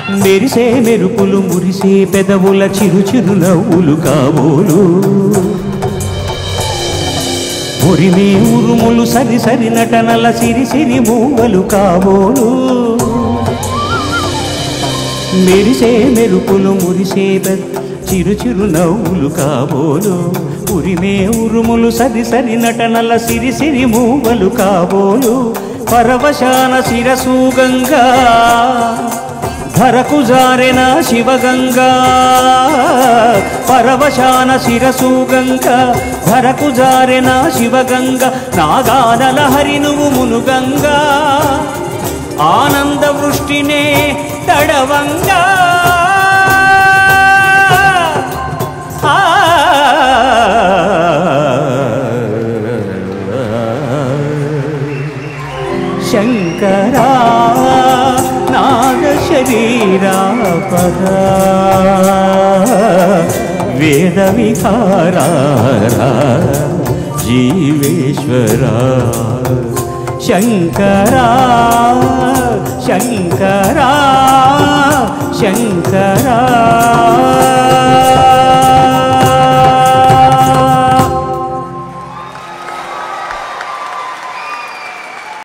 మెరిసే మెరుపులు మురిసే పెదవుల చిరు చిరు నవ్వులు కాబోలు ఉరిమే ఉరుములు సరి సరి నటనల సిరి సిరి మూవలు కాబోలు మెరిసే మెరుపులు మురిసే పెద చిరు చిరు నవ్వులు కాబోలు ఉరిమే ఉరుములు సరి సరి నటనల సిరి సిరి మూవలు కాబోలు పరవశాన శిరసు గంగా ధరకు జారెన శివగంగా పరవశాన శిరసు గంగా ధరకు జారెన శివగంగా నాగానల హరి నువ్వు మునుగంగా ఆనంద వృష్టినే తడవంగా ఆ శంకరా నాగ శరీరా పద వేద విహారా జీవేశ్వరా శంకరా శంకరా శంకరా